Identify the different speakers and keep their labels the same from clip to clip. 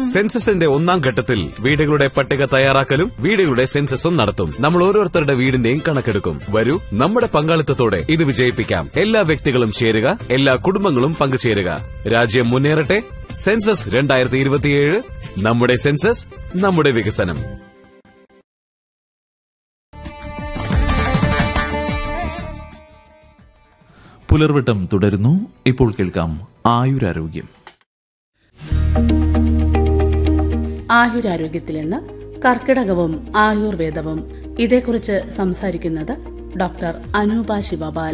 Speaker 1: സെൻസസിന്റെ ഒന്നാം ഘട്ടത്തിൽ വീടുകളുടെ പട്ടിക തയ്യാറാക്കലും വീടുകളുടെ സെൻസസും നടത്തും നമ്മൾ ഓരോരുത്തരുടെ വീടിന്റെയും കണക്കെടുക്കും വരൂ നമ്മുടെ പങ്കാളിത്തത്തോടെ ഇത് വിജയിപ്പിക്കാം എല്ലാ വ്യക്തികളും ചേരുക എല്ലാ കുടുംബങ്ങളും പങ്കുചേരുക രാജ്യം മുന്നേറട്ടെ സെൻസസ് രണ്ടായിരത്തി ഇരുപത്തിയേഴ് നമ്മുടെ സെൻസസ് നമ്മുടെ വികസനം
Speaker 2: പുലർവട്ടം തുടരുന്നു ഇപ്പോൾ കേൾക്കാം ആയുരാരോഗ്യം
Speaker 3: ആയുരാരോഗ്യത്തിൽ നിന്ന് കർക്കിടകവും ആയുർവേദവും ഇതേക്കുറിച്ച് സംസാരിക്കുന്നത് ഡോക്ടർ അനൂപ ശിവപാൽ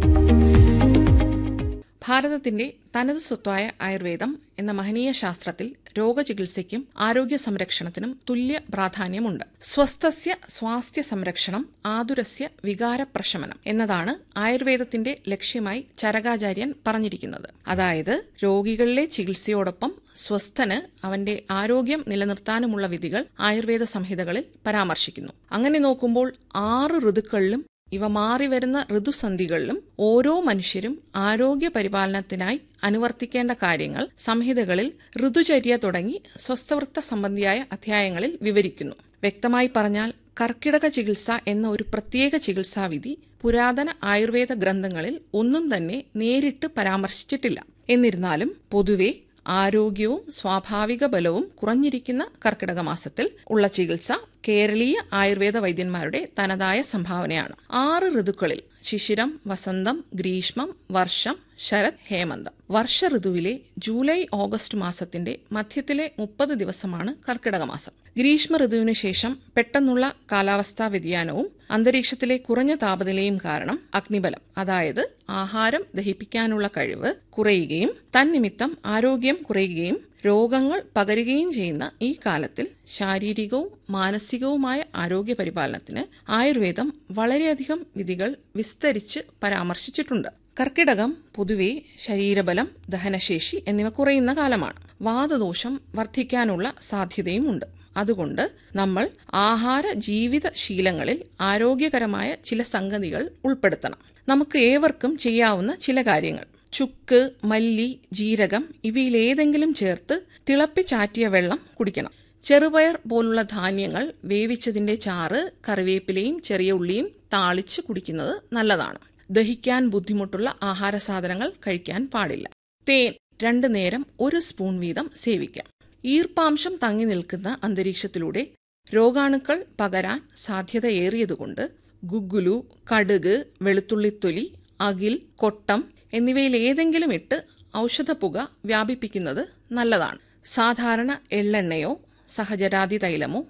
Speaker 4: ഭാരതത്തിന്റെ തനത് സ്വത്തായ ആയുർവേദം എന്ന മഹനീയ ശാസ്ത്രത്തിൽ രോഗചികിത്സയ്ക്കും ആരോഗ്യ സംരക്ഷണത്തിനും തുല്യ പ്രാധാന്യമുണ്ട് സ്വസ്ഥസ്യ സ്വാസ്ഥ്യ സംരക്ഷണം ആതുരസ്യ വികാര പ്രശമനം എന്നതാണ് ആയുർവേദത്തിന്റെ ലക്ഷ്യമായി ചരകാചാര്യൻ പറഞ്ഞിരിക്കുന്നത് അതായത് രോഗികളിലെ ചികിത്സയോടൊപ്പം സ്വസ്ഥന് അവന്റെ ആരോഗ്യം നിലനിർത്താനുമുള്ള വിധികൾ ആയുർവേദ സംഹിതകളിൽ പരാമർശിക്കുന്നു അങ്ങനെ നോക്കുമ്പോൾ ആറ് ഋതുക്കളിലും ഇവ മാറിവരുന്ന ഋതുസന്ധികളിലും ഓരോ മനുഷ്യരും ആരോഗ്യ പരിപാലനത്തിനായി അനുവർത്തിക്കേണ്ട കാര്യങ്ങൾ സംഹിതകളിൽ ഋതുചര്യ തുടങ്ങി സ്വസ്ഥവൃത്ത സംബന്ധിയായ അധ്യായങ്ങളിൽ വിവരിക്കുന്നു വ്യക്തമായി പറഞ്ഞാൽ കർക്കിടക ചികിത്സ എന്ന ഒരു പ്രത്യേക ചികിത്സാവിധി പുരാതന ആയുർവേദ ഗ്രന്ഥങ്ങളിൽ ഒന്നും തന്നെ നേരിട്ട് പരാമർശിച്ചിട്ടില്ല എന്നിരുന്നാലും പൊതുവെ ആരോഗ്യവും സ്വാഭാവിക ബലവും കുറഞ്ഞിരിക്കുന്ന കർക്കിടക മാസത്തിൽ ഉള്ള ചികിത്സ കേരളീയ ആയുർവേദ വൈദ്യന്മാരുടെ തനതായ സംഭാവനയാണ് ആറ് ഋതുക്കളിൽ ശിശിരം വസന്തം ഗ്രീഷ്മം വർഷം ശരത് ഹേമന്തം വർഷ ഋതുവിലെ ജൂലൈ ഓഗസ്റ്റ് മാസത്തിന്റെ മധ്യത്തിലെ മുപ്പത് ദിവസമാണ് കർക്കിടക മാസം ഗ്രീഷ്മ ഋതുവിനു ശേഷം പെട്ടെന്നുള്ള കാലാവസ്ഥാ വ്യതിയാനവും അന്തരീക്ഷത്തിലെ കുറഞ്ഞ താപനിലയും കാരണം അഗ്നിബലം അതായത് ആഹാരം ദഹിപ്പിക്കാനുള്ള കഴിവ് കുറയുകയും തന്നിമിത്തം ആരോഗ്യം കുറയുകയും രോഗങ്ങൾ പകരുകയും ചെയ്യുന്ന ഈ കാലത്തിൽ ശാരീരികവും മാനസികവുമായ ആരോഗ്യ പരിപാലനത്തിന് ആയുർവേദം വളരെയധികം വിധികൾ വിസ്തരിച്ച് പരാമർശിച്ചിട്ടുണ്ട് കർക്കിടകം പൊതുവെ ശരീരബലം ദഹനശേഷി എന്നിവ കുറയുന്ന കാലമാണ് വാദദോഷം വർദ്ധിക്കാനുള്ള സാധ്യതയുമുണ്ട് അതുകൊണ്ട് നമ്മൾ ആഹാര ജീവിത ശീലങ്ങളിൽ ആരോഗ്യകരമായ ചില സംഗതികൾ ഉൾപ്പെടുത്തണം നമുക്ക് ഏവർക്കും ചെയ്യാവുന്ന ചില കാര്യങ്ങൾ ചുക്ക് മല്ലി ജീരകം ഇവയിലേതെങ്കിലും ചേർത്ത് തിളപ്പിച്ചാറ്റിയ വെള്ളം കുടിക്കണം ചെറുപയർ പോലുള്ള ധാന്യങ്ങൾ വേവിച്ചതിന്റെ ചാറ് കറിവേപ്പിലയും ചെറിയ ഉള്ളിയും താളിച്ച് കുടിക്കുന്നത് നല്ലതാണ് ദഹിക്കാൻ ബുദ്ധിമുട്ടുള്ള ആഹാര സാധനങ്ങൾ കഴിക്കാൻ പാടില്ല തേൻ രണ്ടു നേരം ഒരു സ്പൂൺ വീതം സേവിക്കാം ഈർപ്പാംശം തങ്ങി നിൽക്കുന്ന അന്തരീക്ഷത്തിലൂടെ രോഗാണുക്കൾ പകരാൻ സാധ്യതയേറിയതുകൊണ്ട് ഗുഗുലു കടുക് വെളുത്തുള്ളിത്തൊലി അകിൽ കൊട്ടം എന്നിവയിൽ ഏതെങ്കിലും ഇട്ട് ഔഷധപ്പുക വ്യാപിപ്പിക്കുന്നത് നല്ലതാണ് സാധാരണ എള്ളെണ്ണയോ സഹജരാതി തൈലമോ